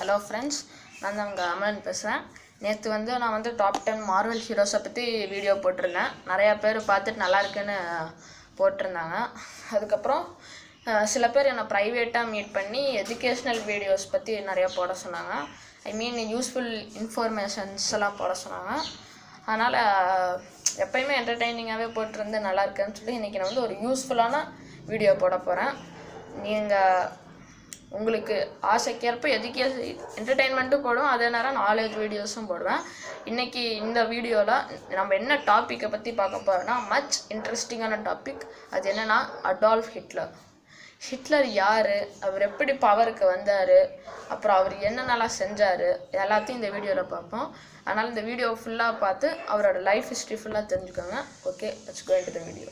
hello friends நான் தான் உங்கள் அமலன் பேசுகிறேன் நேற்று வந்து நான் வந்து டாப் டென் மார்வல் ஹீரோஸை பற்றி வீடியோ போட்டிருந்தேன் நிறையா பேர் பார்த்துட்டு நல்லா இருக்குன்னு போட்டிருந்தாங்க அதுக்கப்புறம் அஹ், சில பேர் என்னை ப்ரைவேட்டாக மீட் பண்ணி எஜுகேஷ்னல் வீடியோஸ் பற்றி நிறையா போட சொன்னாங்க ஐ மீன் யூஸ்ஃபுல் இன்ஃபர்மேஷன்ஸ் எல்லாம் போட சொன்னாங்க அதனால் எப்பயுமே என்டர்டெய்னிங்காகவே போட்டிருந்து நல்லா இருக்குன்னு சொல்லி இன்றைக்கி நான் வந்து ஒரு யூஸ்ஃபுல்லான வீடியோ போட போகிறேன் நீங்கள் உங்களுக்கு ஆசைக்கேற்ப எஜுகேஷன் என்டர்டெயின்மெண்ட்டும் போடுவேன் அதே நேரம் நாலேஜ் வீடியோஸும் போடுவேன் இன்றைக்கி இந்த வீடியோவில் நம்ம என்ன டாப்பிக்கை பற்றி பார்க்க போகிறோம்னா மச் இன்ட்ரெஸ்டிங்கான டாபிக் அது என்னென்னா அடால்ஃப் ஹிட்லர் ஹிட்லர் யார் அவர் எப்படி பவருக்கு வந்தார் அப்புறம் அவர் என்னென்னலாம் செஞ்சார் எல்லாத்தையும் இந்த வீடியோவில் பார்ப்போம் அதனால் இந்த வீடியோ ஃபுல்லாக பார்த்து அவரோட லைஃப் ஹிஸ்ட்ரி ஃபுல்லாக தெரிஞ்சுக்கோங்க okay let's go into the video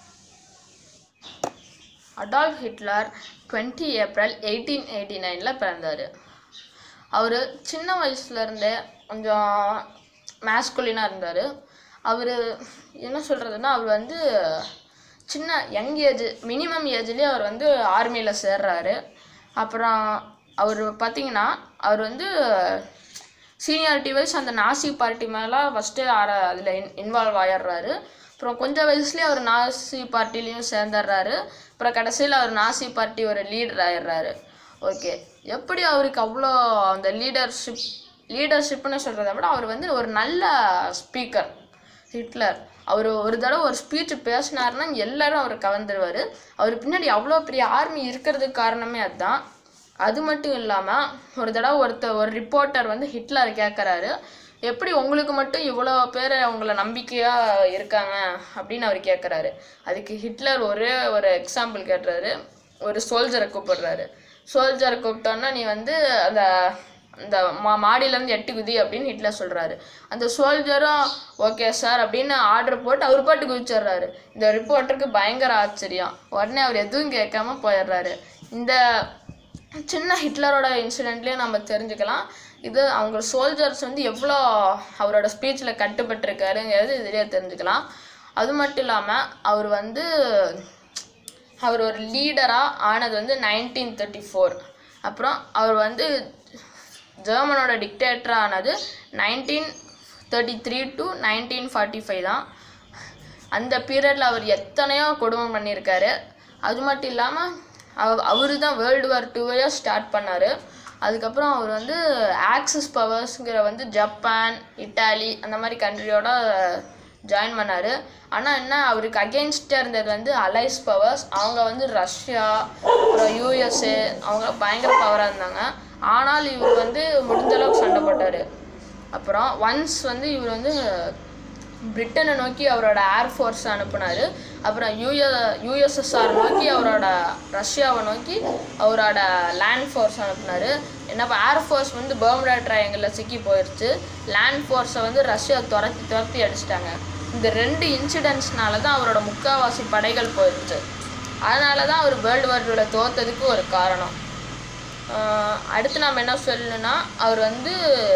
Adolf Hitler twenty April eighteen eighty நைனில் பிறந்தார் அவர் சின்ன வயசுலேருந்தே கொஞ்சம் மேஸ்குலினாக இருந்தார் அவர் என்ன சொல்கிறதுன்னா அவர் வந்து சின்ன யங் ஏஜ் மினிமம் ஏஜ்லேயே அவர் வந்து ஆர்மியில் சேர்றாரு அப்புறம் அவர் பார்த்தீங்கன்னா அவர் வந்து சீனியாரிட்டி வைஸ் அந்த நாசி பார்ட்டி மேலே ஃபஸ்ட்டு ஆர அதில் இன் இன்வால்வ் ஆயிடுறாரு அப்புறம் கொஞ்சம் வயசுலேயே அவர் நாசி பார்ட்டிலையும் சேர்ந்துடுறாரு அப்புறம் கடைசியில் அவர் நாசி பார்ட்டி ஒரு லீடர் ஆயிடுறாரு ஓகே எப்படி அவருக்கு அவ்வளோ அந்த லீடர்ஷிப் லீடர்ஷிப்னு சொல்கிறத விட அவர் வந்து ஒரு நல்ல ஸ்பீக்கர் ஹிட்லர் அவர் ஒரு தடவை ஒரு ஸ்பீச் பேசினாருன்னா எல்லாரும் அவர் கவர்ந்துருவார் அவர் பின்னாடி அவ்வளோ பெரிய ஆர்மி இருக்கிறதுக்கு காரணமே அதுதான் அது மட்டும் இல்லாமல் ஒரு தடவை ஒருத்தர் ஒரு ரிப்போர்ட்டர் வந்து ஹிட்லர் கேட்குறாரு எப்படி உங்களுக்கு மட்டும் இவ்வளோ பேர் உங்களை நம்பிக்கையாக இருக்காங்க அப்படின்னு அவர் கேட்குறாரு அதுக்கு ஹிட்லர் ஒரே ஒரு எக்ஸாம்பிள் கேட்டுறாரு ஒரு சோல்ஜரை கூப்பிடுறாரு சோல்ஜரை கூப்பிட்டோன்னா நீ வந்து அந்த இந்த மா மாடியிலேருந்து எட்டு குதி அப்படின்னு ஹிட்லர் சொல்கிறாரு அந்த சோல்ஜரும் ஓகே சார் அப்படின்னு ஆர்டர் போட்டு அவர் பாட்டு குதிச்சிடுறாரு இந்த ரிப்போர்ட்டருக்கு பயங்கர ஆச்சரியம் உடனே அவர் எதுவும் கேட்காம போயிடுறாரு இந்த சின்ன ஹிட்லரோட இன்சிடெண்ட்லேயே நம்ம தெரிஞ்சுக்கலாம் இது அவங்க சோல்ஜர்ஸ் வந்து எவ்வளோ அவரோட ஸ்பீச்சில் கட்டுப்பட்டிருக்காருங்கிறது இதுலேயே தெரிஞ்சுக்கலாம் அது மட்டும் இல்லாமல் அவர் வந்து அவர் ஒரு லீடராக ஆனது வந்து நைன்டீன் தேர்ட்டி ஃபோர் அப்புறம் அவர் வந்து ஜெர்மனோட டிக்டேட்டர் ஆனது nineteen thirty three to nineteen forty five தான் அந்த பீரியடில் அவர் எத்தனையோ கொடுமை பண்ணியிருக்காரு அது மட்டும் இல்லாமல் அவ அவரு தான் வேர்ல்டு வார் டூவையே ஸ்டார்ட் பண்ணார் அதுக்கப்புறம் அவர் வந்து ஆக்சிஸ் பவர்ஸுங்கிற வந்து ஜப்பான் இட்டாலி அந்த மாதிரி கண்ட்ரியோட ஜாயின் பண்ணார் ஆனால் என்ன அவருக்கு அகெயின்ஸ்டாக இருந்தது வந்து அலைஸ் பவர்ஸ் அவங்க வந்து ரஷ்யா அப்புறம் யூஎஸ்ஏ அவங்க பயங்கர பவராக இருந்தாங்க ஆனால் இவர் வந்து முடிஞ்ச அளவுக்கு சண்டை போட்டார் அப்புறம் ஒன்ஸ் வந்து இவர் வந்து பிரிட்டனை நோக்கி அவரோட ஏர்ஃபோர்ஸ் அனுப்புனார் அப்புறம் யூஎ யூஎஸ்எஸ்ஆர் நோக்கி அவரோட ரஷ்யாவை நோக்கி அவரோட லேண்ட் ஃபோர்ஸ் அனுப்புனார் என்னப்பா ஏர்ஃபோர்ஸ் வந்து பர்முடா ட்ரையாங்கிளில் சிக்கி போயிடுச்சு லேண்ட் ஃபோர்ஸை வந்து ரஷ்யா துரத்தி துரத்தி அடிச்சிட்டாங்க இந்த ரெண்டு இன்சிடென்ட்ஸ்னால தான் அவரோட முக்காவாசி படைகள் போயிடுச்சு அதனால தான் அவர் வேர்ல்டு வார் டூவில் தோத்ததுக்கு ஒரு காரணம் ஆஹ் அடுத்து நம்ம என்ன சொல்லணும்னா அவர் வந்து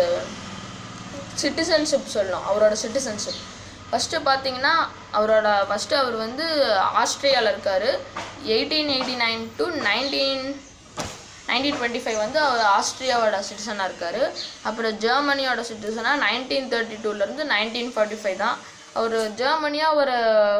சிட்டிசன்ஷிப் சொல்லணும் அவரோட சிட்டிசன்ஷிப் ஃபஸ்ட்டு பார்த்தீங்கன்னா அவரோட ஃபஸ்ட்டு அவர் வந்து ஆஸ்திரேலியாவில் இருக்கார் eighteen eighty nine to nineteen nineteen twenty five வந்து அவர் ஆஸ்திரியாவோட சிட்டிசனாக இருக்கார் அப்புறம் ஜெர்மனியோட சிட்டிசனாக நைன்டீன் தேர்ட்டி டூலேருந்து நைன்டீன் ஃபார்ட்டி ஃபைவ் தான் அவர் ஜெர்மனியாக ஒரு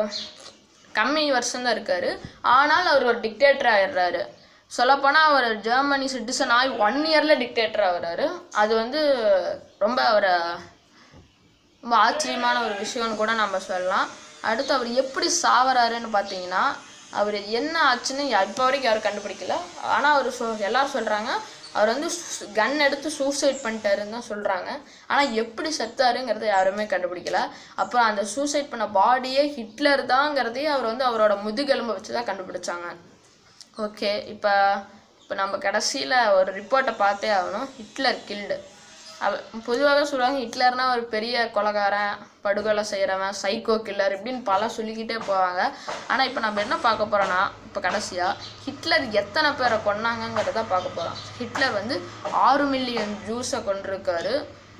கம்மி வருஷம் தான் இருக்கார் ஆனால் அவர் ஒரு டிக்டேட்டர் ஆயிடுறாரு சொல்லப்போனால் அவர் ஜெர்மனி சிட்டிசன் ஆகி ஒன் இயரில் டிக்டேட்டர் ஆகுறாரு அது வந்து ரொம்ப அவரை ரொம்ப ஆச்சரியமான ஒரு விஷயம்னு கூட நம்ம சொல்லலாம் அடுத்து அவர் எப்படி சாவறாருன்னு பார்த்தீங்கன்னா அவர் என்ன ஆச்சுன்னு இப்போ வரைக்கும் யாரும் கண்டுபிடிக்கல ஆனால் அவர் சொ எல்லாரும் சொல்கிறாங்க அவர் வந்து கன் எடுத்து சூசைட் பண்ணிட்டாருன்னு தான் சொல்கிறாங்க ஆனால் எப்படி செத்தாருங்கிறத யாருமே கண்டுபிடிக்கல அப்புறம் அந்த சூசைட் பண்ண பாடியே ஹிட்லர் தாங்கிறதையே அவர் வந்து அவரோட முதுகெலும்பை வச்சு தான் கண்டுபிடிச்சாங்க ஓகே இப்போ இப்போ நம்ம கடைசியில் ஒரு ரிப்போர்ட்டை பார்த்தே ஆகணும் ஹிட்லர் கில்டு அவ பொதுவாகவே சொல்லுவாங்க ஹிட்லர்னா ஒரு பெரிய கொலகாரன் படுகொலை செய்கிறவன் சைக்கோ கில்லர் இப்படின்னு பல சொல்லிக்கிட்டே போவாங்க ஆனால் இப்போ நம்ம என்ன பார்க்க போகிறோன்னா இப்போ கடைசியாக ஹிட்லர் எத்தனை பேரை கொன்னாங்கங்கிறத பார்க்க போகிறோம் ஹிட்லர் வந்து ஆறு மில்லியன் ஜூஸை கொண்டிருக்காரு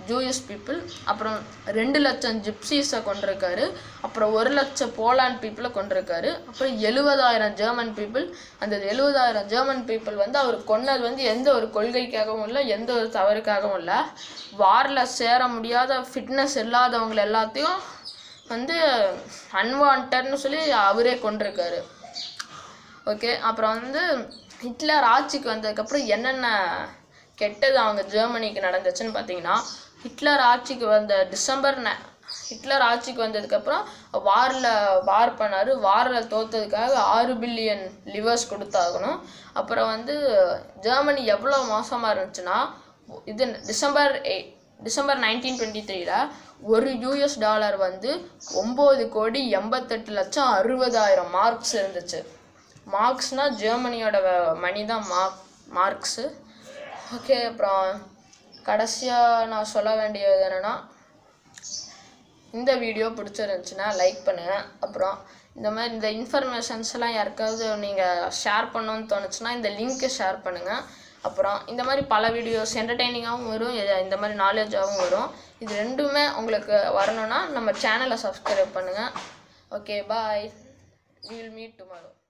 ஜூயிஷ் பீப்புள் அப்புறம் ரெண்டு லட்சம் ஜிப்சிஸை கொண்டிருக்காரு அப்புறம் ஒரு லட்சம் போலாண்ட் பீப்புளை கொண்டிருக்காரு அப்புறம் எழுபதாயிரம் ஜெர்மன் பீப்புள் அந்த எழுபதாயிரம் ஜெர்மன் பீப்புள் வந்து அவர் கொன்னது வந்து எந்த ஒரு கொள்கைக்காகவும் இல்லை எந்த ஒரு தவறுக்காகவும் இல்லை வாரில் சேர முடியாத ஃபிட்னஸ் இல்லாதவங்க எல்லாத்தையும் வந்து அன்வான்ட்னு சொல்லி அவரே கொண்டிருக்காரு ஓகே அப்புறம் வந்து ஹிட்லர் ஆட்சிக்கு வந்ததுக்கப்புறம் என்னென்ன கெட்டது அவங்க ஜெர்மனிக்கு நடந்துச்சுன்னு பார்த்தீங்கன்னா ஹிட்லர் ஆட்சிக்கு வந்த டிசம்பர் ந ஹிட்லர் ஆட்சிக்கு வந்ததுக்கப்புறம் வாரில் வார் பண்ணார் வாரில் தோத்ததுக்காக ஆறு பில்லியன் லிவர்ஸ் கொடுத்தாகணும் அப்புறம் வந்து ஜெர்மனி எவ்வளோ மோசமாக இருந்துச்சுன்னா இது டிசம்பர் எ டிசம்பர் நைன்டீன் டுவெண்ட்டி த்ரீல ஒரு யூஎஸ் டாலர் வந்து ஒம்பது கோடி எண்பத்தெட்டு லட்சம் அறுபதாயிரம் மார்க்ஸ் இருந்துச்சு மார்க்ஸ்னால் ஜெர்மனியோட மணி தான் மார்க் மார்க்ஸு ஓகே அப்புறம் கடைசியாக நான் சொல்ல வேண்டியது என்னென்னா இந்த வீடியோ பிடிச்சிருந்துச்சுன்னா லைக் பண்ணுங்கள் அப்புறம் இந்த மாதிரி இந்த இன்ஃபர்மேஷன்ஸ் எல்லாம் யாருக்காவது நீங்கள் ஷேர் பண்ணணும்னு தோணுச்சுன்னா இந்த லிங்க்கை ஷேர் பண்ணுங்கள் அப்புறம் இந்த மாதிரி பல வீடியோஸ் என்டர்டெய்னிங்காகவும் வரும் இது- இந்த மாதிரி நாலேஜாகவும் வரும் இது ரெண்டுமே உங்களுக்கு வரணும்னா நம்ம சேனலை சப்ஸ்கிரைப் பண்ணுங்கள் okay bye will meet tomorrow